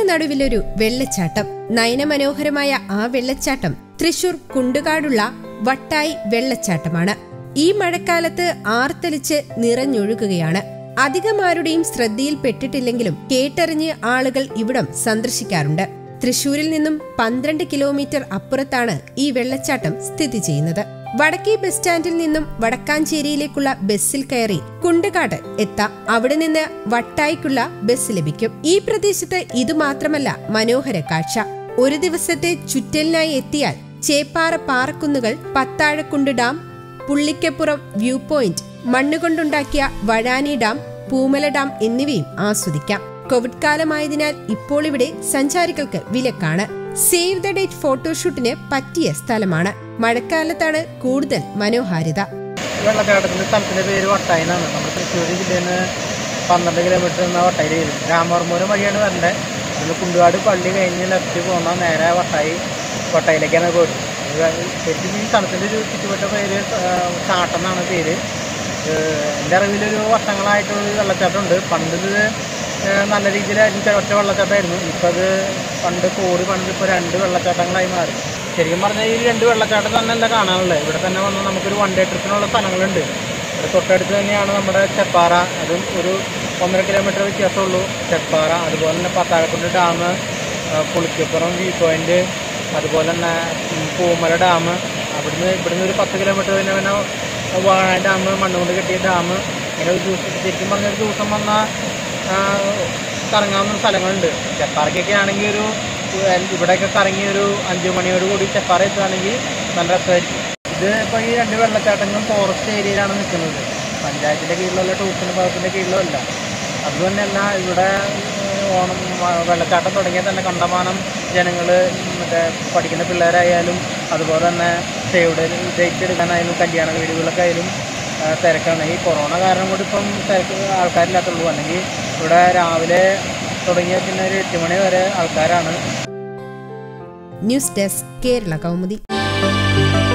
നടുവിലൊരു വെള്ളച്ചാട്ടം നയനമനോഹരമായ ആ വെള്ളച്ചാട്ടം തൃശൂർ കുണ്ടുകാടുള്ള വട്ടായി വെള്ളച്ചാട്ടമാണ് ഈ മഴക്കാലത്ത് ആർത്തലിച്ച് നിറഞ്ഞൊഴുകുകയാണ് അധികമാരുടെയും ശ്രദ്ധയിൽപ്പെട്ടിട്ടില്ലെങ്കിലും കേട്ടറിഞ്ഞ് ആളുകൾ ഇവിടം സന്ദർശിക്കാറുണ്ട് തൃശൂരിൽ നിന്നും പന്ത്രണ്ട് കിലോമീറ്റർ അപ്പുറത്താണ് ഈ വെള്ളച്ചാട്ടം സ്ഥിതി ചെയ്യുന്നത് വടക്കേ ബസ് സ്റ്റാൻഡിൽ നിന്നും വടക്കാഞ്ചേരിയിലേക്കുള്ള ബസ്സിൽ കയറി കുണ്ടുകാട് എത്താം അവിടെ നിന്ന് വട്ടായിക്കുള്ള ബസ് ലഭിക്കും ഈ പ്രദേശത്ത് ഇതുമാത്രമല്ല മനോഹര കാഴ്ച ഒരു ദിവസത്തെ ചുറ്റലിനായി എത്തിയാൽ ചേപ്പാറ പാറക്കുന്നുകൾ പത്താഴക്കുണ്ട് ഡാം പുള്ളിക്കപ്പുറം വ്യൂ പോയിന്റ് മണ്ണുകൊണ്ടുണ്ടാക്കിയ വഴാനി ഡാം പൂമല ഡാം എന്നിവയും ആസ്വദിക്കാം കോവിഡ് കാലമായതിനാൽ ഇപ്പോൾ ഇവിടെ സഞ്ചാരികൾക്ക് വിലക്കാണ് സേവ് ദ ഡേറ്റ് ഫോട്ടോഷൂട്ടിന് പറ്റിയ സ്ഥലമാണ് മഴക്കാലത്താണ് കൂടുതൽ മനോഹാരിത വെള്ളച്ചാട്ടത്തിന്റെ സ്ഥലത്തിന്റെ പേര് വട്ടായി എന്നാണ് നമ്മുടെ തൃശ്ശൂർ ജില്ലയിൽ നിന്ന് പന്ത്രണ്ട് കിലോമീറ്റർ എന്ന വട്ടായി വരും രാമവർമ്മൂരം വഴിയാണ് വരേണ്ടത് അതിൽ കുണ്ടുകാട് പള്ളി കഴിഞ്ഞ് ലെഫ്റ്റ് പോകുന്ന നേരെ വട്ടായി വട്ടായിലേക്കാണ് പോയിട്ട് ശരിക്കും ഈ സ്ഥലത്തിന്റെ ഒരു ചുറ്റുവട്ട പേര് ചാട്ടം എന്നാണ് പേര് ഏഹ് എൻ്റെ അറിവിലൊരു വർഷങ്ങളായിട്ടൊരു വെള്ളച്ചാട്ടമുണ്ട് പണ്ട് ഇത് ഏഹ് നല്ല രീതിയിലായിരുന്നു ഒറ്റ വെള്ളച്ചാട്ടമായിരുന്നു ഇപ്പം അത് പണ്ട് കോടി പണ്ട് ഇപ്പോൾ രണ്ട് വെള്ളച്ചാട്ടങ്ങളായി മാറി ശരിക്കും പറഞ്ഞാൽ ഈ രണ്ട് വെള്ളച്ചാട്ടം തന്നെ അല്ല കാണാനുള്ളത് ഇവിടെ തന്നെ വന്ന് നമുക്കൊരു വൺ ഡേ ട്രിപ്പിനുള്ള സ്ഥലങ്ങളുണ്ട് ഇവിടെ തൊട്ടടുത്ത് തന്നെയാണ് നമ്മുടെ ചെപ്പാറ അതും ഒരു ഒന്നര കിലോമീറ്റർ വ്യത്യാസമുള്ളൂ ചെപ്പാറ അതുപോലെ തന്നെ പത്താഴക്കുണ്ട് ഡാം പുളിക്കപ്പുറം വ്യൂ പോയിന്റ് അതുപോലെ തന്നെ ഉം, പൂമല ഡാം അവിടുന്ന് ഇവിടുന്ന് ഒരു പത്ത് കിലോമീറ്റർ തന്നെ പിന്നെ വാഴ ഡാം മണ്ണുകൊണ്ട് കെട്ടിയ ഡാം അങ്ങനെ ഒരു ദിവസം ശരിക്കും പറഞ്ഞ ഒരു ദിവസം വന്നാൽ കറങ്ങാവുന്ന സ്ഥലങ്ങളുണ്ട് ചെപ്പാറയ്ക്കൊക്കെ ആണെങ്കിൽ ഒരു ഏഹ്, ഇവിടെയൊക്കെ കറങ്ങി ഒരു അഞ്ച് മണിയോട് കൂടി ചെപ്പാറ എത്തുകയാണെങ്കിൽ നല്ല രസമായിരിക്കും ഇത് ഇപ്പോൾ ഈ രണ്ട് വെള്ളച്ചാട്ടങ്ങളും ഫോറസ്റ്റ് ഏരിയയിലാണ് നിൽക്കുന്നത് പഞ്ചായത്തിൻ്റെ കീഴിലുള്ള ടൂറിസം വിഭാഗത്തിൻ്റെ കീഴിലോ അല്ല അതുതന്നെയല്ല ഇവിടെ ഏഹ്, ഓണം വ- വെള്ളച്ചാട്ടം തുടങ്ങിയാൽ തന്നെ കണ്ടമാനം ജനങ്ങൾ മറ്റേ പഠിക്കുന്ന പിള്ളേരായാലും അതുപോലെ തന്നെ സേവ് ഡേറ്റ് എടുക്കാനായാലും കല്യാണ വീടുകളൊക്കെ ആയാലും ആ, തിരക്കാണ് ഈ കൊറോണ കാരണം കൊണ്ട് ഇപ്പം തിരക്ക് ആൾക്കാരില്ലാത്തുള്ളൂ അല്ലെങ്കിൽ ഇവിടെ രാവിലെ തുടങ്ങിയ പിന്നെ ഒരു എട്ട് മണി വരെ ആൾക്കാരാണ് ന്യൂസ് ഡെസ്ക് കേരള കൗമുദി